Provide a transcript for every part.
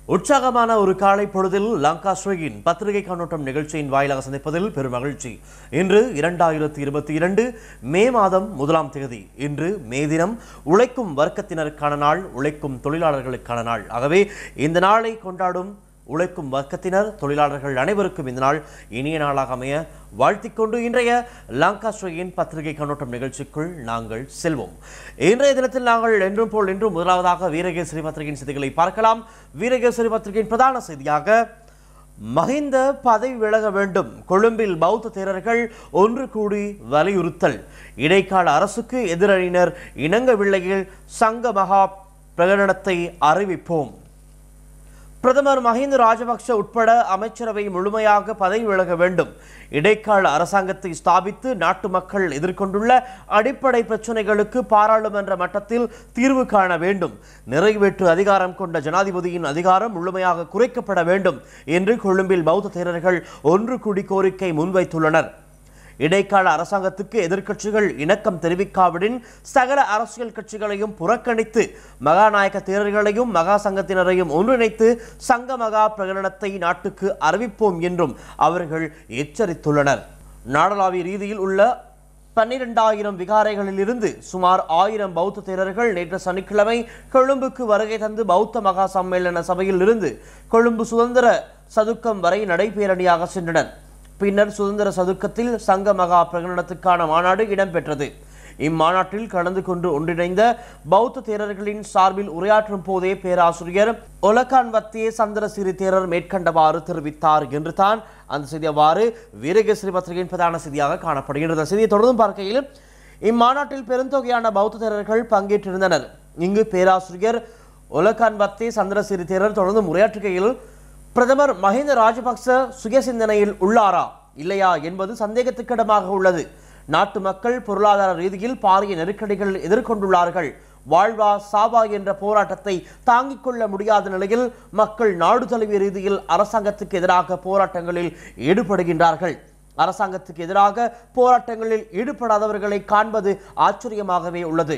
உற்சாகமான ஒரு காலை பொழுதில் லங்கா ஸ்ரீயின் பத்திரிகை கண்ணோட்டம் நிகழ்ச்சியின் வாயிலாக சந்திப்பதில் பெரும் மகிழ்ச்சி இன்று இரண்டாயிரத்தி இருபத்தி இரண்டு மே மாதம் முதலாம் தேதி இன்று மே தினம் உழைக்கும் வர்க்கத்தினருக்கான நாள் உழைக்கும் தொழிலாளர்களுக்கான நாள் ஆகவே இந்த நாளை கொண்டாடும் உழைக்கும் வர்க்கத்தினர் தொழிலாளர்கள் அனைவருக்கும் இந்த நாள் இனிய நாளாக அமைய வாழ்த்திக் கொண்டு இன்றைய லாங்காஸ்ட்ரியின் பத்திரிகை கண்ணோட்டம் நிகழ்ச்சிக்குள் நாங்கள் செல்வோம் இன்றைய தினத்தில் நாங்கள் என்றும் போல் இன்றும் முதலாவதாக வீரகேசரி பத்திரிகையின் செய்திகளை பார்க்கலாம் வீரகேசரி பத்திரிகையின் பிரதான செய்தியாக மஹிந்த பதவி விலக வேண்டும் கொழும்பில் பௌத்த தேரர்கள் ஒன்று கூடி வலியுறுத்தல் இடைக்கால அரசுக்கு எதிரணியினர் இணங்கவில்லையில் சங்க மகா பிரகடனத்தை அறிவிப்போம் பிரதமர் மஹிந்த ராஜபக்ஷ உட்பட அமைச்சரவை முழுமையாக பதவி விலக வேண்டும் இடைக்கால அரசாங்கத்தை ஸ்தாபித்து நாட்டு மக்கள் எதிர்கொண்டுள்ள அடிப்படை பிரச்சனைகளுக்கு பாராளுமன்ற மட்டத்தில் தீர்வு காண வேண்டும் நிறைவேற்று அதிகாரம் கொண்ட ஜனாதிபதியின் அதிகாரம் முழுமையாக குறைக்கப்பட வேண்டும் என்று கொழும்பில் பௌத்த தேரர்கள் ஒன்று கூடி கோரிக்கை முன்வைத்துள்ளனர் இடைக்கால அரசாங்கத்துக்கு எதிர்க்கட்சிகள் இணக்கம் தெரிவிக்காவிடின் சகல அரசியல் கட்சிகளையும் புறக்கணித்து மகாநாயக தேரர்களையும் மகா சங்கத்தினரையும் ஒன்றிணைத்து சங்க மகா பிரகடனத்தை நாட்டுக்கு அறிவிப்போம் என்றும் அவர்கள் எச்சரித்துள்ளனர் நாடளாவிய ரீதியில் உள்ள பன்னிரெண்டாயிரம் விகாரைகளிலிருந்து சுமார் ஆயிரம் பௌத்த தேரர்கள் நேற்று சனிக்கிழமை கொழும்புக்கு வருகை தந்து பௌத்த மகா சம்மேளன சபையில் இருந்து கொழும்பு சுதந்திர சதுக்கம் வரை நடைபேரணியாக சென்றனர் பின்னர் சுதந்திர சதுக்கத்தில் சங்க மகா பிரகடனத்துக்கான மாநாடு இடம்பெற்றது இம்மாநாட்டில் கலந்து கொண்டு ஒன்றிணைந்த பௌத்த தேரர்களின் சார்பில் உரையாற்றும் போதே பேராசிரியர் ஒலகான் வத்தியே சந்திரசிறி தேரர் மேற்கண்டவாறு தெரிவித்தார் என்று தான் அந்த செய்தி அவ்வாறு வீரகேசரி பத்திரிகையின் பிரதான செய்தியாக காணப்படுகின்றது அந்த செய்தியை தொடர்ந்தும் பார்க்கையில் இம்மாநாட்டில் பெருந்தொகையான பௌத்த தேரர்கள் பங்கேற்றிருந்தனர் இங்கு பேராசிரியர் ஒலகான் வத்தே சந்திரசிறி தேரர் தொடர்ந்து உரையாற்றுகையில் பிரதமர் மஹிந்த ராஜபக்ச சுயசிந்தனையில் உள்ளாரா இல்லையா என்பது சந்தேகத்துக்கிடமாக உள்ளது நாட்டு மக்கள் பொருளாதார ரீதியில் பாரிய நெருக்கடிகள் எதிர்கொண்டுள்ளார்கள் வாழ்வா சாவா என்ற போராட்டத்தை தாங்கிக் கொள்ள முடியாத நிலையில் மக்கள் நாடு தழுவிய ரீதியில் அரசாங்கத்துக்கு எதிராக போராட்டங்களில் ஈடுபடுகின்றார்கள் அரசாங்கத்துக்கு எதிராக போராட்டங்களில் ஈடுபடாதவர்களை காண்பது ஆச்சரியமாகவே உள்ளது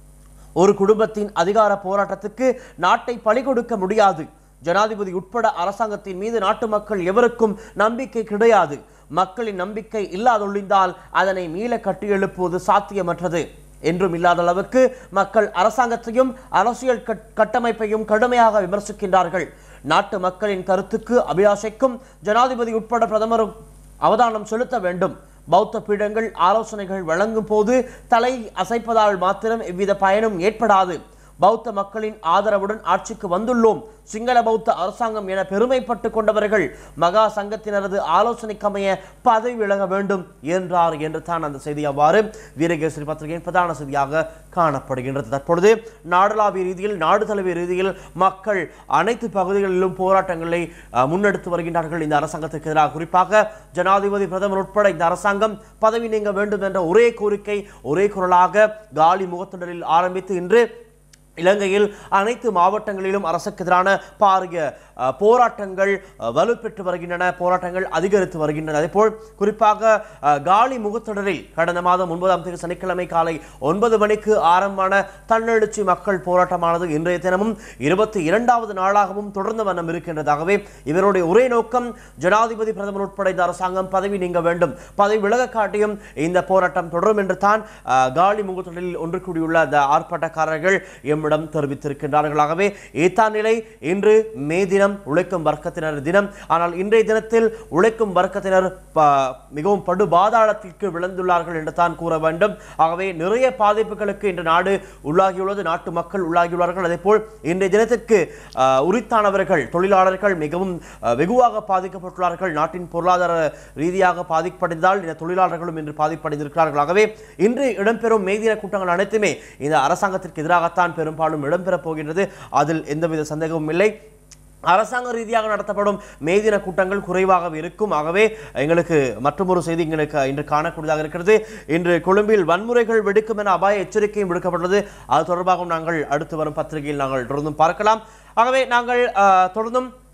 ஒரு குடும்பத்தின் அதிகார போராட்டத்துக்கு நாட்டை பழி கொடுக்க முடியாது ஜனாதிபதி உட்பட அரசாங்கத்தின் மீது நாட்டு மக்கள் எவருக்கும் நம்பிக்கை கிடையாது மக்களின் நம்பிக்கை இல்லாதொழிந்தால் அதனை மீள கட்டியெழுப்புவது சாத்தியமற்றது என்றும் இல்லாத அளவுக்கு மக்கள் அரசாங்கத்தையும் அரசியல் கட்- கட்டமைப்பையும் கடுமையாக விமர்சிக்கின்றார்கள் நாட்டு மக்களின் கருத்துக்கு அபிலாஷைக்கும் ஜனாதிபதி உட்பட பிரதமரும் அவதானம் செலுத்த வேண்டும் பௌத்த பீடங்கள் ஆலோசனைகள் வழங்கும் போது தலை அசைப்பதால் மாத்திரம் எவ்வித பயனும் ஏற்படாது பௌத்த மக்களின் ஆதரவுடன் ஆட்சிக்கு வந்துள்ளோம் சிங்கள பௌத்த அரசாங்கம் என பெருமைப்பட்டு கொண்டவர்கள் மகா சங்கத்தினரது ஆலோசனைக்கமைய பதவி விலக வேண்டும் என்றார் என்று தான் அந்த செய்தி அவ்வாறு வீரகேசரி பத்திரிகையின் பிரதான செய்தியாக காணப்படுகின்றது தற்பொழுது நாடளாவிய ரீதியில் நாடு தழுவிய ரீதியில் மக்கள் அனைத்து பகுதிகளிலும் போராட்டங்களை அஹ், முன்னெடுத்து வருகின்றார்கள் இந்த அரசாங்கத்துக்கு எதிராக குறிப்பாக ஜனாதிபதி பிரதமர் உட்பட இந்த அரசாங்கம் பதவி நீங்க வேண்டும் என்ற ஒரே கோரிக்கை ஒரே குரலாக காலி முகத்திடலில் ஆரம்பித்து இன்று இலங்கையில் அனைத்து மாவட்டங்களிலும் அரசுக்கு எதிரான பாரிய அஹ், போராட்டங்கள் அஹ், வலுப்பெற்று வருகின்றன போராட்டங்கள் அதிகரித்து வருகின்றன அதேபோல் குறிப்பாக அஹ், காலி முகத்தொடரில் கடந்த மாதம் ஒன்பதாம் தேதி சனிக்கிழமை காலை ஒன்பது மணிக்கு ஆரம்பமான தன்னெழுச்சி மக்கள் போராட்டமானது இன்றைய தினமும் இருபத்தி இரண்டாவது நாளாகவும் தொடர்ந்து வண்ணம் இருக்கின்றதாகவே இவருடைய ஒரே நோக்கம் ஜனாதிபதி பிரதமர் உட்பட இந்த அரசாங்கம் பதவி நீங்க வேண்டும் பதவி விலக காட்டியும் இந்த போராட்டம் தொடரும் என்று தான் அஹ், காலி முகத்தொடரில் ஒன்று கூடியுள்ள அந்த ஆர்ப்பாட்டக்காரர்கள் எம்மிடம் தெரிவித்திருக்கின்றார்கள் ஆகவே ஏத்தான் நிலை இன்று மே தினம் உழைக்கும் வர்க்கத்தினர் தினம் ஆனால் இன்றைய தினத்தில் உழைக்கும் வர்க்கத்தினர் ப- மிகவும் படு பாதாளத்திற்கு விழுந்துள்ளார்கள் என்று தான் கூற வேண்டும் ஆகவே நிறைய பாதிப்புகளுக்கு இன்று நாடு உள்ளாகியுள்ளது நாட்டு மக்கள் உள்ளாகியுள்ளார்கள் அதே போல் இன்றைய தினத்திற்கு அஹ், உரித்தானவர்கள் தொழிலாளர்கள் மிகவும் அஹ், வெகுவாக பாதிக்கப்பட்டுள்ளார்கள் நாட்டின் பொருளாதார ரீதியாக பாதிப்படைந்தால் இந்த தொழிலாளர்களும் இன்று பாதிப்படைந்திருக்கிறார்கள் ஆகவே இன்று இடம்பெறும் மேதின கூட்டங்கள் அனைத்துமே இந்த அரசாங்கத்திற்கு எதிராகத்தான் பெரும்பாலும் இடம்பெறப் போகின்றது அதில் எந்தவித சந்தேகமும் இல்லை அரசாங்க ரீதியாக நடத்தப்படும் மேதின கூட்டங்கள் குறைவாக இருக்கும் ஆகவே எங்களுக்கு மற்றொரு செய்தி எங்களுக்கு இன்று காணக்கூடியதாக இருக்கிறது இன்று கொழும்பில் வன்முறைகள் வெடிக்கும் என அபாய எச்சரிக்கையும் விடுக்கப்பட்டது அது தொடர்பாகவும் நாங்கள் அடுத்து வரும் பத்திரிகையில் நாங்கள் தொடர்ந்தும் பார்க்கலாம் ஆகவே நாங்கள் அஹ், தொடர்ந்தும்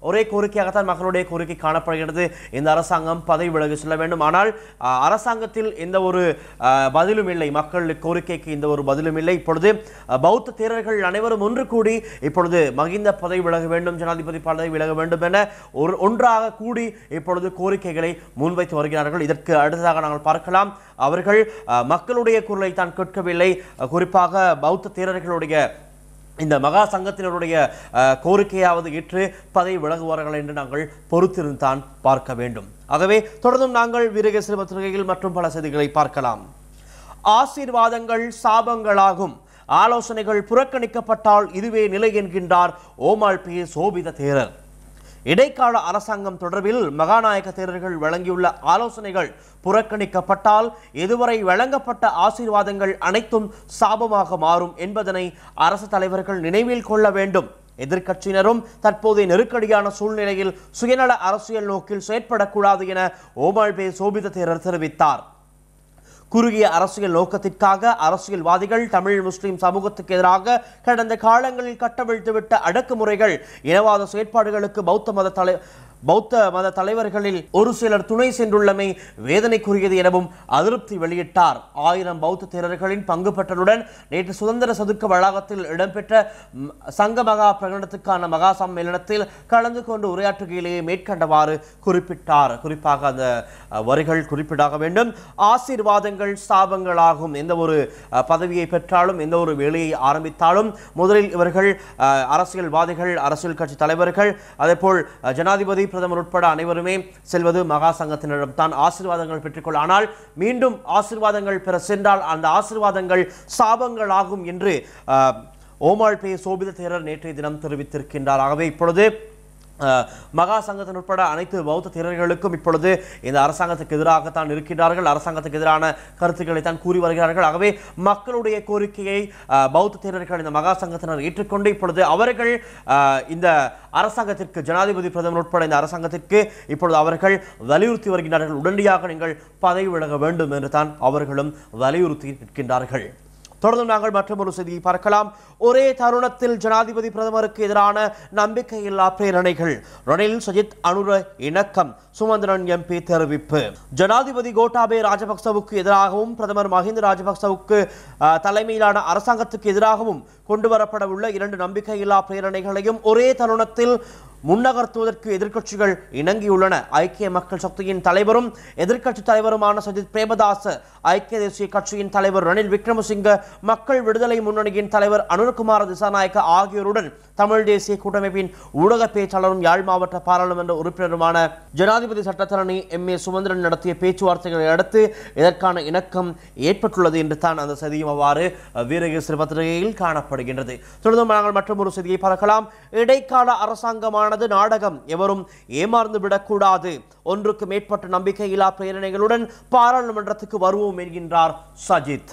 ஒரே கோரிக்கையாகத்தான் மக்களுடைய கோரிக்கை காணப்படுகிறது இந்த அரசாங்கம் பதவி விலகி செல்ல வேண்டும் ஆனால் அஹ், அரசாங்கத்தில் எந்த ஒரு அஹ், பதிலும் இல்லை மக்கள் கோரிக்கைக்கு இந்த ஒரு பதிலும் இல்லை இப்பொழுது அஹ், பௌத்த தேரர்கள் அனைவரும் ஒன்று கூடி இப்பொழுது மகிந்த பதவி விலக வேண்டும் ஜனாதிபதி பதவி விலக வேண்டும் என ஒரு ஒன்றாக கூடி இப்பொழுது கோரிக்கைகளை முன்வைத்து வருகிறார்கள் இதற்கு அடுத்ததாக நாங்கள் பார்க்கலாம் அவர்கள் அஹ், மக்களுடைய குரலை தான் கேட்கவில்லை அஹ், குறிப்பாக பௌத்த தேரர்களுடைய இந்த மகா சங்கத்தினருடைய அஹ், கோரிக்கையாவது ஏற்று பதவி விலகுவார்கள் என்று நாங்கள் பொறுத்திருந்தான் பார்க்க வேண்டும் ஆகவே தொடர்ந்தும் நாங்கள் வீரகேசரி பத்திரிகையில் மற்றும் பல செய்திகளை பார்க்கலாம் ஆசீர்வாதங்கள் சாபங்களாகும் ஆலோசனைகள் புறக்கணிக்கப்பட்டால் இதுவே நிலை என்கின்றார் ஓமாள் பி சோபித தேரர் இடைக்கால அரசாங்கம் தொடர்பில் மகாநாயக தேரர்கள் வழங்கியுள்ள ஆலோசனைகள் புறக்கணிக்கப்பட்டால் இதுவரை வழங்கப்பட்ட ஆசீர்வாதங்கள் அனைத்தும் சாபமாக மாறும் என்பதனை அரசு தலைவர்கள் நினைவில் கொள்ள வேண்டும் எதிர்க்கட்சியினரும் தற்போதைய நெருக்கடியான சூழ்நிலையில் சுயநல அரசியல் நோக்கில் செயற்படக்கூடாது என ஓமாள்பே சோபித தேரர் தெரிவித்தார் குறுகிய அரசியல் நோக்கத்திற்காக அரசியல்வாதிகள் தமிழ் முஸ்லிம் சமூகத்துக்கு எதிராக கடந்த காலங்களில் கட்டவிழ்த்துவிட்ட அடக்குமுறைகள் இனவாத செயற்பாடுகளுக்கு பௌத்த மத தலை பௌத்த மத தலைவர்களில் ஒரு சிலர் துணை சென்றுள்ளமை வேதனைக்குரியது எனவும் அதிருப்தி வெளியிட்டார் ஆயிரம் பௌத்த தேரர்களின் பங்கு பெற்றலுடன் நேற்று சுதந்திர சதுக்க வளாகத்தில் இடம்பெற்ற ம், சங்க மகா பிரகடனத்துக்கான மகா சம்மேளனத்தில் கலந்து கொண்டு உரையாற்றுகையிலேயே மேற்கண்டவாறு குறிப்பிட்டார் குறிப்பாக அந்த அஹ், வரிகள் குறிப்பிடாக வேண்டும் ஆசீர்வாதங்கள் சாபங்களாகும் எந்த ஒரு அஹ், பதவியை பெற்றாலும் எந்த ஒரு வேலையை ஆரம்பித்தாலும் முதலில் இவர்கள் அஹ், அரசியல்வாதிகள் அரசியல் கட்சி தலைவர்கள் அதேபோல் அஹ், ஜனாதிபதி பிரதமர் உட்பட அனைவருமே செல்வது மகா சங்கத்தினரிடம் தான் ஆசீர்வாதங்கள் பெற்றுக்கொள்ள ஆனால் மீண்டும் ஆசீர்வாதங்கள் பெற சென்றால் அந்த ஆசீர்வாதங்கள் சாபங்களாகும் என்று அஹ், ஓமாள் பே சோபித தேரர் நேற்றைய தினம் தெரிவித்திருக்கின்றார் ஆகவே இப்பொழுது அஹ், மகா சங்கத்தின் உட்பட அனைத்து பௌத்த தேரர்களுக்கும் இப்பொழுது இந்த அரசாங்கத்துக்கு எதிராகத்தான் இருக்கின்றார்கள் அரசாங்கத்துக்கு எதிரான கருத்துக்களை தான் கூறி வருகிறார்கள் ஆகவே மக்களுடைய கோரிக்கையை அஹ், பௌத்த தேரர்கள் இந்த மகா சங்கத்தினர் ஏற்றுக்கொண்டு இப்பொழுது அவர்கள் அஹ், இந்த அரசாங்கத்திற்கு ஜனாதிபதி பிரதமர் உட்பட இந்த அரசாங்கத்திற்கு இப்பொழுது அவர்கள் வலியுறுத்தி வருகின்றார்கள் உடனடியாக நீங்கள் பதவி விலக வேண்டும் என்று தான் அவர்களும் வலியுறுத்தி நிற்கின்றார்கள் தொடர்ந்து நாங்கள் மற்றொரு செய்தியை பார்க்கலாம் ஒரே தருணத்தில் ஜனாதிபதி பிரதமருக்கு எதிரான நம்பிக்கையில்லா பிரேரணைகள் ரணில் சஜித் அனுர இணக்கம் சுமந்திரன் எம்பி தெரிவிப்பு ஜனாதிபதி கோட்டாபே ராஜபக்சவுக்கு எதிராகவும் பிரதமர் மஹிந்த ராஜபக்சவுக்கு அஹ், தலைமையிலான அரசாங்கத்துக்கு எதிராகவும் கொண்டு வரப்படவுள்ள இரண்டு நம்பிக்கையில்லா பிரேரணைகளையும் ஒரே தருணத்தில் முன்னகர்த்துவதற்கு எதிர்க்கட்சிகள் இணங்கியுள்ளன ஐக்கிய மக்கள் சக்தியின் தலைவரும் எதிர்க்கட்சி தலைவருமான சஜித் பிரேமதாச ஐக்கிய தேசிய கட்சியின் தலைவர் ரணில் விக்ரமசிங்க மக்கள் விடுதலை முன்னணியின் தலைவர் அனுர்குமார திசாநாயக்க ஆகியோருடன் தமிழ் தேசிய கூட்டமைப்பின் ஊடக பேச்சாளரும் யாழ் மாவட்ட பாராளுமன்ற உறுப்பினருமான ஜனாதிபதி சட்டத்தரணி எம் ஏ சுமந்திரன் நடத்திய பேச்சுவார்த்தைகளை அடுத்து இதற்கான இணக்கம் ஏற்பட்டுள்ளது என்று தான் அந்த செய்தியும் அவ்வாறு வீரகேசரி பத்திரிகையில் காணப்படுகின்றது தொடர்ந்து நாங்கள் மற்றொரு ஒரு செய்தியை பார்க்கலாம் இடைக்கால அரசாங்கமானது நாடகம் எவரும் ஏமாந்து விடக்கூடாது ஒன்றுக்கு மேற்பட்ட நம்பிக்கையில்லா பிரேரணைகளுடன் பாராளுமன்றத்துக்கு வருவோம் என்கின்றார் சஜித்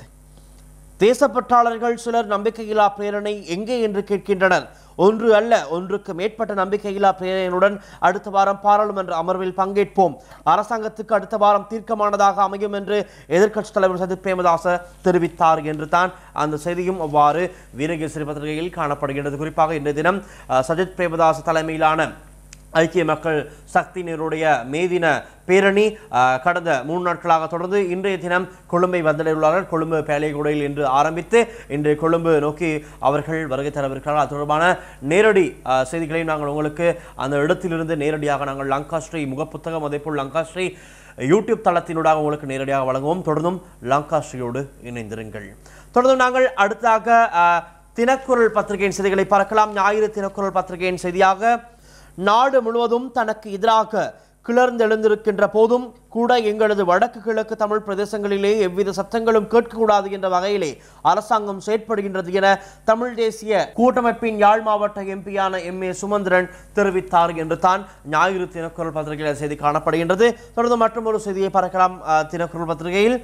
தேசப்பற்றாளர்கள் சிலர் நம்பிக்கையில்லா பிரேரணை எங்கே என்று கேட்கின்றனர் ஒன்று அல்ல ஒன்றுக்கு மேற்பட்ட நம்பிக்கையில்லா பிரேரணையுடன் அடுத்த வாரம் பாராளுமன்ற அமர்வில் பங்கேற்போம் அரசாங்கத்துக்கு அடுத்த வாரம் தீர்க்கமானதாக அமையும் என்று எதிர்க்கட்சித் தலைவர் சஜித் பிரேமதாச தெரிவித்தார் என்று தான் அந்த செய்தியும் அவ்வாறு வீரகேசரி பத்திரிகையில் காணப்படுகின்றது குறிப்பாக இன்றைய தினம் அஹ், சஜித் பிரேமதாச தலைமையிலான ஐக்கிய மக்கள் சக்தியினருடைய மேதின பேரணி அஹ், கடந்த மூணு நாட்களாக தொடர்ந்து இன்றைய தினம் கொழும்பை வந்தடைந்துள்ளார்கள் கொழும்பு பேலைகுடையில் இன்று ஆரம்பித்து இன்று கொழும்பு நோக்கி அவர்கள் வருகை தரவிருக்கிறார்கள் அது தொடர்பான நேரடி அஹ், செய்திகளையும் நாங்கள் உங்களுக்கு அந்த இடத்திலிருந்து நேரடியாக நாங்கள் லங்காஸ்ரீ முகப்புத்தகம் அதேபோல் லங்காஸ்ரீ யூடியூப் தளத்தினூடாக உங்களுக்கு நேரடியாக வழங்குவோம் தொடர்ந்தும் லங்காஸ்ரீயோடு இணைந்திருங்கள் தொடர்ந்தும் நாங்கள் அடுத்ததாக அஹ், தினக்குரல் பத்திரிகையின் செய்திகளை பார்க்கலாம் ஞாயிறு தினக்குரல் பத்திரிகையின் செய்தியாக நாடு முழுவதும் தனக்கு எதிராக கிளர்ந்தெழுந்திருக்கின்ற போதும் கூட எங்களது வடக்கு கிழக்கு தமிழ் பிரதேசங்களிலே எவ்வித சத்தங்களும் கேட்கக்கூடாது என்ற வகையிலே அரசாங்கம் செயற்படுகின்றது என தமிழ் தேசிய கூட்டமைப்பின் யாழ் மாவட்ட எம்பியான எம் ஏ சுமந்திரன் தெரிவித்தார் என்று தான் ஞாயிறு தினக்குரல் பத்திரிகையில் செய்தி காணப்படுகின்றது தொடர்ந்து மற்றொரு செய்தியை பார்க்கலாம் அஹ், தினக்குரல் பத்திரிகையில்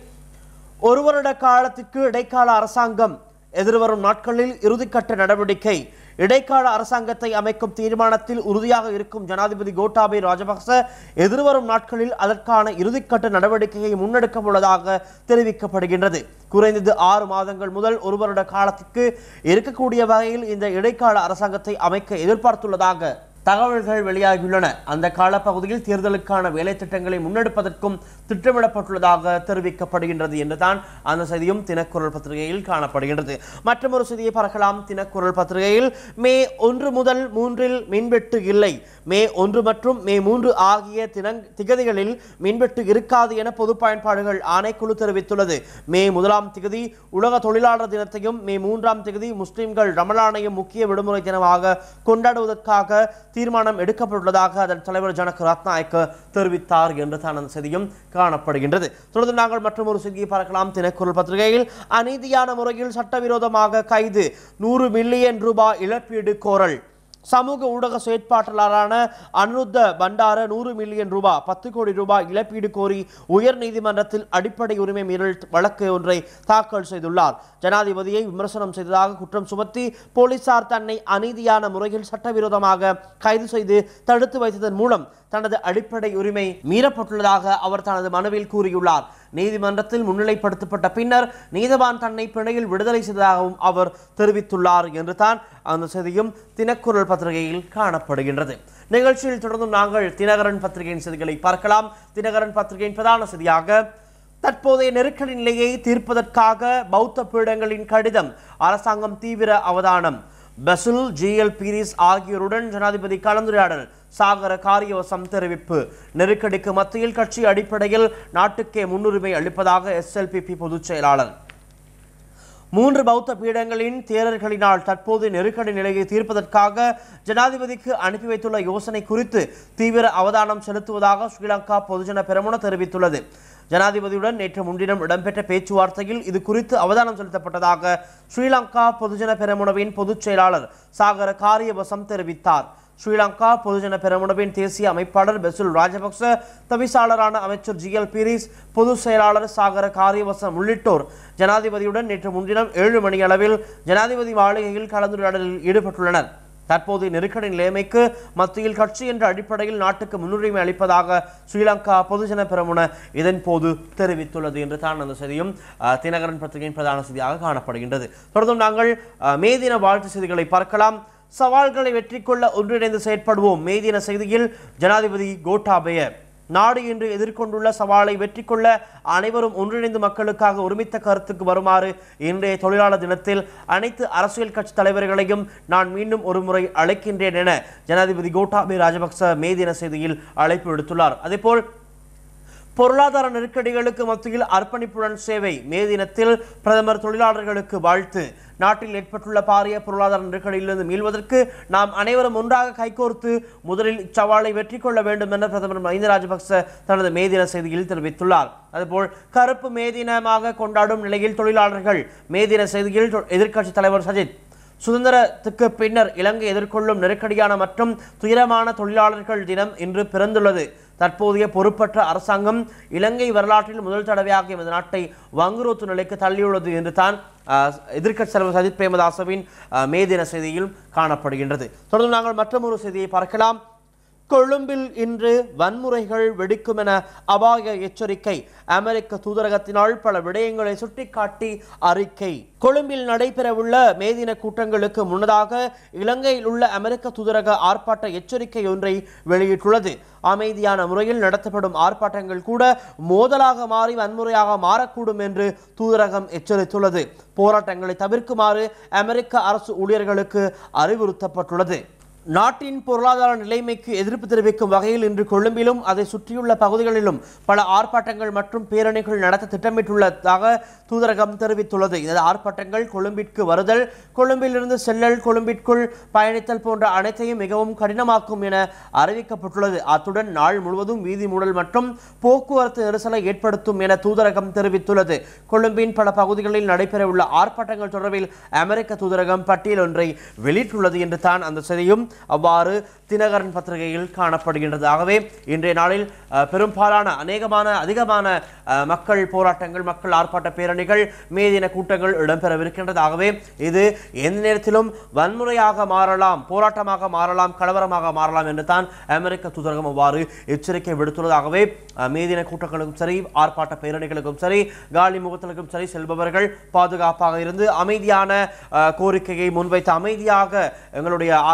ஒரு வருட காலத்திற்கு இடைக்கால அரசாங்கம் எதிர்வரும் நாட்களில் இறுதிக்கட்ட நடவடிக்கை இடைக்கால அரசாங்கத்தை அமைக்கும் தீர்மானத்தில் உறுதியாக இருக்கும் ஜனாதிபதி கோட்டாபே ராஜபக்ச எதிர்வரும் நாட்களில் அதற்கான இறுதிக்கட்ட நடவடிக்கையை முன்னெடுக்க உள்ளதாக தெரிவிக்கப்படுகின்றது குறைந்தது ஆறு மாதங்கள் முதல் ஒரு வருட காலத்திற்கு இருக்கக்கூடிய வகையில் இந்த இடைக்கால அரசாங்கத்தை அமைக்க எதிர்பார்த்துள்ளதாக தகவல்கள் வெளியாகியுள்ளன அந்த காலப்பகுதியில் தேர்தலுக்கான வேலை திட்டங்களை முன்னெடுப்பதற்கும் திட்டமிடப்பட்டுள்ளதாக தெரிவிக்கப்படுகின்றது என்றுதான் அந்த செய்தியும் தினக்குரல் பத்திரிகையில் காணப்படுகின்றது மற்றொரு செய்தியை பார்க்கலாம் தினக்குரல் பத்திரிகையில் மே ஒன்று முதல் மூன்றில் மின்வெட்டு இல்லை மே ஒன்று மற்றும் மே மூன்று ஆகிய தினங் திகதிகளில் மின்வெட்டு இருக்காது என பொது பயன்பாடுகள் ஆணைக்குழு தெரிவித்துள்ளது மே முதலாம் திகதி உலக தொழிலாளர் தினத்தையும் மே மூன்றாம் திகதி முஸ்லிம்கள் ரமலானையும் முக்கிய விடுமுறை தினமாக கொண்டாடுவதற்காக தீர்மானம் எடுக்கப்பட்டுள்ளதாக அதன் தலைவர் ஜனக் ரத்நாயக்க தெரிவித்தார் என்று தான் அந்த செய்தியும் காணப்படுகின்றது தொடர்ந்து நாங்கள் மற்றும் ஒரு செய்தியை பார்க்கலாம் தினக்குரல் பத்திரிகையில் அநீதியான முறையில் சட்டவிரோதமாக கைது நூறு மில்லியன் ரூபாய் இழப்பீடு கோரல் சமூக ஊடக செயற்பாட்டாளரான அனுருத்த பண்டார நூறு மில்லியன் ரூபாய் பத்து கோடி ரூபாய் இழப்பீடு கோரி உயர் நீதிமன்றத்தில் அடிப்படை உரிமை மீறல் வழக்கு ஒன்றை தாக்கல் செய்துள்ளார் ஜனாதிபதியை விமர்சனம் செய்ததாக குற்றம் சுமத்தி போலீசார் தன்னை அநீதியான முறையில் சட்டவிரோதமாக கைது செய்து தடுத்து வைத்ததன் மூலம் தனது அடிப்படை உரிமை மீறப்பட்டுள்ளதாக அவர் தனது மனுவில் கூறியுள்ளார் நீதிமன்றத்தில் முன்னிலைப்படுத்தப்பட்ட பின்னர் நீதவான் தன்னை பிணையில் விடுதலை செய்ததாகவும் அவர் தெரிவித்துள்ளார் என்று தான் அந்த செய்தியும் தினக்குரல் பத்திரிகையில் காணப்படுகின்றது நிகழ்ச்சியில் தொடர்ந்தும் நாங்கள் தினகரன் பத்திரிகையின் செய்திகளை பார்க்கலாம் தினகரன் பத்திரிகையின் பிரதான செய்தியாக தற்போதைய நெருக்கடி நிலையை தீர்ப்பதற்காக பௌத்த பீடங்களின் கடிதம் அரசாங்கம் தீவிர அவதானம் பசுல் ஜிஎல் பீரிஸ் ஆகியோருடன் ஜனாதிபதி கலந்துரையாடல் சாகர காரியவசம் தெரிவிப்பு நெருக்கடிக்கு மத்தியில் கட்சி அடிப்படையில் நாட்டுக்கே முன்னுரிமை அளிப்பதாக எஸ்எல்பிபி பொதுச் செயலாளர் மூன்று பௌத்த பீடங்களின் தேரர்களினால் தற்போது நெருக்கடி நிலையை தீர்ப்பதற்காக ஜனாதிபதிக்கு அனுப்பி வைத்துள்ள யோசனை குறித்து தீவிர அவதானம் செலுத்துவதாக ஸ்ரீலங்கா பொதுஜன பெரமுன தெரிவித்துள்ளது ஜனாதிபதியுடன் நேற்று முன்தினம் இடம்பெற்ற பேச்சுவார்த்தையில் இது குறித்து அவதானம் செலுத்தப்பட்டதாக ஸ்ரீலங்கா பொதுஜன பெரமுனவின் பொதுச் செயலாளர் சாகர காரியவசம் தெரிவித்தார் ஸ்ரீலங்கா பொதுஜன பெரமுனவின் தேசிய அமைப்பாளர் பெசுல் ராஜபக்ச தவிசாளரான அமைச்சர் ஜிஎல் பீரிஸ் பொதுச் செயலாளர் சாகர காரியவசம் உள்ளிட்டோர் ஜனாதிபதியுடன் நேற்று முன்தினம் ஏழு மணி அளவில் ஜனாதிபதி மாளிகையில் கலந்துரையாடலில் ஈடுபட்டுள்ளனர் தற்போது நெருக்கடி நிலைமைக்கு மத்தியில் கட்சி என்ற அடிப்படையில் நாட்டுக்கு முன்னுரிமை அளிப்பதாக ஸ்ரீலங்கா பொதுஜன பெரமுன இதன் போது தெரிவித்துள்ளது என்று தான் அந்த செய்தியும் அஹ், தினகரன் பத்திரிகையின் பிரதான செய்தியாக காணப்படுகின்றது தொடர்ந்தும் நாங்கள் அஹ், மே தின வாழ்த்து செய்திகளை பார்க்கலாம் சவால்களை வெற்றி கொள்ள ஒன்றிணைந்து செயற்படுவோம் மே தின செய்தியில் ஜனாதிபதி கோட்டாபய நாடு இன்று எதிர்கொண்டுள்ள சவாலை வெற்றி கொள்ள அனைவரும் ஒன்றிணைந்து மக்களுக்காக ஒருமித்த கருத்துக்கு வருமாறு இன்றைய தொழிலாளர் தினத்தில் அனைத்து அரசியல் கட்சி தலைவர்களையும் நான் மீண்டும் ஒருமுறை அழைக்கின்றேன் என ஜனாதிபதி கோட்டாபய ராஜபக்ச மே தின செய்தியில் அழைப்பு விடுத்துள்ளார் அதேபோல் பொருளாதார நெருக்கடிகளுக்கு மத்தியில் அர்ப்பணிப்புடன் சேவை மே தினத்தில் பிரதமர் தொழிலாளர்களுக்கு வாழ்த்து நாட்டில் ஏற்பட்டுள்ள பாரிய பொருளாதார நெருக்கடியிலிருந்து மீள்வதற்கு நாம் அனைவரும் ஒன்றாக கைகோர்த்து முதலில் இச்சவாலை வெற்றி கொள்ள வேண்டும் என பிரதமர் மஹிந்த ராஜபக்ச தனது மே தின செய்தியில் தெரிவித்துள்ளார் அதுபோல் கருப்பு மே தினமாக கொண்டாடும் நிலையில் தொழிலாளர்கள் மே தின செய்தியில் எதிர்க்கட்சி தலைவர் சஜித் சுதந்திரத்துக்கு பின்னர் இலங்கை எதிர்கொள்ளும் நெருக்கடியான மற்றும் துயரமான தொழிலாளர்கள் தினம் இன்று பிறந்துள்ளது தற்போதைய பொறுப்பற்ற அரசாங்கம் இலங்கை வரலாற்றில் முதல் தடவையாக எமது நாட்டை வங்குரோத்து நிலைக்கு தள்ளியுள்ளது என்று தான் எதிர்க்கட்சி தலைவர் சஜித் பிரேமதாசவின் அஹ், மே தின செய்தியில் காணப்படுகின்றது தொடர்ந்து நாங்கள் மற்றொரு செய்தியை பார்க்கலாம் கொழும்பில் இன்று வன்முறைகள் வெடிக்கும் என அபாய எச்சரிக்கை அமெரிக்க தூதரகத்தினால் பல விடயங்களை சுட்டிக்காட்டி அறிக்கை கொழும்பில் நடைபெறவுள்ள மேதின கூட்டங்களுக்கு முன்னதாக இலங்கையில் உள்ள அமெரிக்க தூதரக ஆர்ப்பாட்ட எச்சரிக்கை ஒன்றை வெளியிட்டுள்ளது அமைதியான முறையில் நடத்தப்படும் ஆர்ப்பாட்டங்கள் கூட மோதலாக மாறி வன்முறையாக மாறக்கூடும் என்று தூதரகம் எச்சரித்துள்ளது போராட்டங்களை தவிர்க்குமாறு அமெரிக்க அரசு ஊழியர்களுக்கு அறிவுறுத்தப்பட்டுள்ளது நாட்டின் பொருளாதார நிலைமைக்கு எதிர்ப்பு தெரிவிக்கும் வகையில் இன்று கொழும்பிலும் அதை சுற்றியுள்ள பகுதிகளிலும் பல ஆர்ப்பாட்டங்கள் மற்றும் பேரணிகள் நடத்த திட்டமிட்டுள்ளதாக தூதரகம் தெரிவித்துள்ளது இந்த ஆர்ப்பாட்டங்கள் கொழும்பிற்கு வருதல் கொழும்பிலிருந்து செல்லல் கொழும்பிற்குள் பயணித்தல் போன்ற அனைத்தையும் மிகவும் கடினமாக்கும் என அறிவிக்கப்பட்டுள்ளது அத்துடன் நாள் முழுவதும் வீதி மூடல் மற்றும் போக்குவரத்து நெரிசலை ஏற்படுத்தும் என தூதரகம் தெரிவித்துள்ளது கொழும்பின் பல பகுதிகளில் நடைபெறவுள்ள ஆர்ப்பாட்டங்கள் தொடர்பில் அமெரிக்க தூதரகம் பட்டியல் ஒன்றை வெளியிட்டுள்ளது என்று தான் அந்த செய்தியும் அவ்வாறு தினகரன் பத்திரிகையில் காணப்படுகின்றது ஆகவே இன்றைய நாளில் அஹ், பெரும்பாலான அநேகமான அதிகமான அஹ், மக்கள் போராட்டங்கள் மக்கள் ஆர்ப்பாட்ட பேரணிகள் மேதின கூட்டங்கள் இடம்பெறவிருக்கின்றது ஆகவே இது எந்த நேரத்திலும் வன்முறையாக மாறலாம் போராட்டமாக மாறலாம் கலவரமாக மாறலாம் என்று தான் அமெரிக்க தூதரகம் அவ்வாறு எச்சரிக்கை விடுத்துள்ளதாகவே அஹ், மேதின கூட்டங்களுக்கும் சரி ஆர்ப்பாட்ட பேரணிகளுக்கும் சரி காலி முகத்தலுக்கும் சரி செல்பவர்கள் பாதுகாப்பாக இருந்து அமைதியான அஹ், கோரிக்கையை முன்வைத்து அமைதியாக எங்களுடைய ஆர்ப்பாட்டங்களை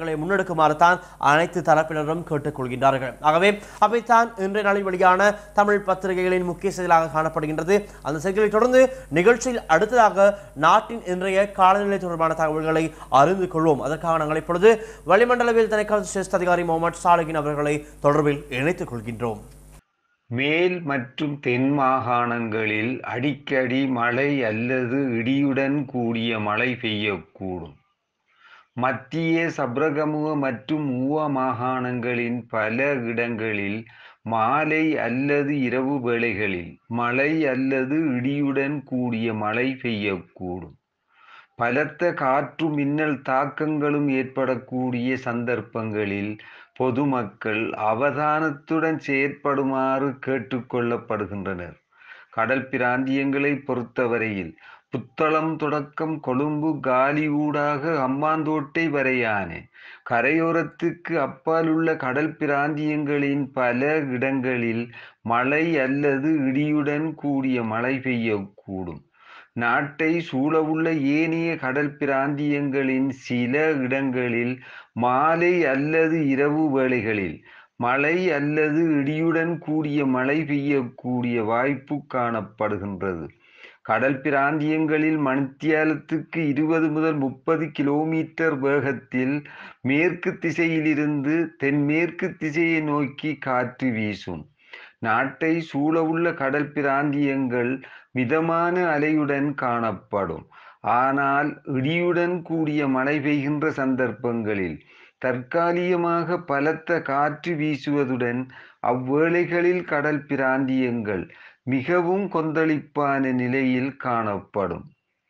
நடவடிக்கைகளை முன்னெடுக்குமாறு தான் அனைத்து தரப்பினரும் கேட்டுக்கொள்கின்றார்கள் ஆகவே அவைத்தான் இன்றைய நாளில் வெளியான தமிழ் பத்திரிகைகளின் முக்கிய செய்திகளாக காணப்படுகின்றது அந்த செய்திகளை தொடர்ந்து நிகழ்ச்சியில் அடுத்ததாக நாட்டின் இன்றைய காலநிலை தொடர்பான தகவல்களை அறிந்து கொள்வோம் அதற்காக நாங்கள் இப்பொழுது வளிமண்டலவியல் திணைக்கள சிரேஷ்ட அதிகாரி முகமது சாலகின் அவர்களை தொடர்பில் இணைத்துக் கொள்கின்றோம் மேல் மற்றும் தென் மாகாணங்களில் அடிக்கடி மழை அல்லது இடியுடன் கூடிய மழை பெய்யக்கூடும் மத்திய சப்ரகமுக மற்றும் ஊவ மாகாணங்களின் பல இடங்களில் மாலை அல்லது இரவு வேளைகளில் மழை அல்லது இடியுடன் கூடிய மழை பெய்யக்கூடும் பலத்த காற்று மின்னல் தாக்கங்களும் ஏற்படக்கூடிய சந்தர்ப்பங்களில் பொதுமக்கள் அவதானத்துடன் செயற்படுமாறு கேட்டுக்கொள்ளப்படுகின்றனர் கடல் பிராந்தியங்களை பொறுத்தவரையில் புத்தளம் தொடக்கம் கொழும்பு காலி ஊடாக அம்மாந்தோட்டை வரையான கரையோரத்துக்கு அப்பால் உள்ள கடல் பிராந்தியங்களின் பல இடங்களில் மழை அல்லது இடியுடன் கூடிய மழை பெய்யக்கூடும் நாட்டை சூழவுள்ள ஏனைய கடல் பிராந்தியங்களின் சில இடங்களில் மாலை அல்லது இரவு வேளைகளில் மழை அல்லது இடியுடன் கூடிய மழை பெய்யக்கூடிய வாய்ப்பு காணப்படுகின்றது கடல் பிராந்தியங்களில் மணித்தியாலத்துக்கு இருபது முதல் முப்பது கிலோமீட்டர் வேகத்தில் மேற்கு திசையிலிருந்து தென்மேற்கு திசையை நோக்கி காற்று வீசும் நாட்டை சூழவுள்ள கடல் பிராந்தியங்கள் மிதமான அலையுடன் காணப்படும் ஆனால் இடியுடன் கூடிய மழை பெய்கின்ற சந்தர்ப்பங்களில் தற்காலிகமாக பலத்த காற்று வீசுவதுடன் அவ்வேளைகளில் கடல் பிராந்தியங்கள் மிகவும் கொந்தளிப்பான நிலையில் காணப்படும்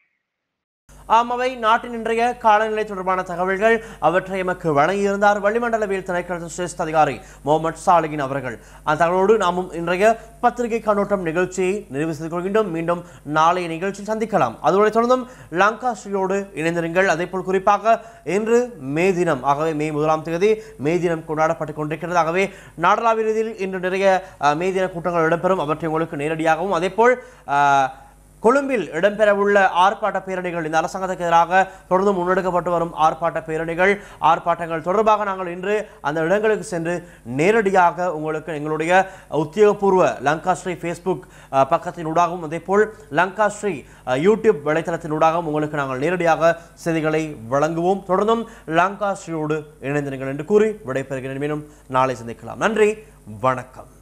ஆம் அவை நாட்டின் இன்றைய காலநிலை தொடர்பான தகவல்கள் அவற்றை எமக்கு வழங்கியிருந்தார் வளிமண்டலவியல் திணைக்களத்தின் சிரேஷ்ட அதிகாரி முகமது சாலிகின் அவர்கள் அந்த தகவலோடு நாமும் இன்றைய பத்திரிகை கண்ணோட்டம் நிகழ்ச்சியை நிறைவு செய்து கொள்கின்றோம் மீண்டும் நாளைய நிகழ்ச்சியில் சந்திக்கலாம் அதோடு தொடர்ந்தும் லங்கா ஸ்ரீயோடு இணைந்திருங்கள் அதே போல் குறிப்பாக இன்று மே தினம் ஆகவே மே முதலாம் தேதி மே தினம் கொண்டாடப்பட்டுக் கொண்டிருக்கிறது ஆகவே நாடளாவிய ரீதியில் இன்று நிறைய அஹ், மே தின கூட்டங்கள் இடம்பெறும் அவற்றை உங்களுக்கு நேரடியாகவும் அதே போல் அஹ், கொழும்பில் இடம்பெறவுள்ள ஆர்ப்பாட்ட பேரணிகள் இந்த அரசாங்கத்துக்கு எதிராக தொடர்ந்து முன்னெடுக்கப்பட்டு வரும் ஆர்ப்பாட்ட பேரணிகள் ஆர்ப்பாட்டங்கள் தொடர்பாக நாங்கள் இன்று அந்த இடங்களுக்கு சென்று நேரடியாக உங்களுக்கு எங்களுடைய உத்தியோகபூர்வ லங்காஸ்ரீ ஃபேஸ்புக் அஹ், பக்கத்தினூடாகவும் அதே போல் லங்காஸ்ரீ அஹ், யூடியூப் வலைத்தளத்தினூடாகவும் உங்களுக்கு நாங்கள் நேரடியாக செய்திகளை வழங்குவோம் தொடர்ந்தும் லங்காஸ்ரீயோடு இணைந்திருங்கள் என்று கூறி விடைபெறுகிறேன் மீண்டும் நாளை சந்திக்கலாம் நன்றி வணக்கம்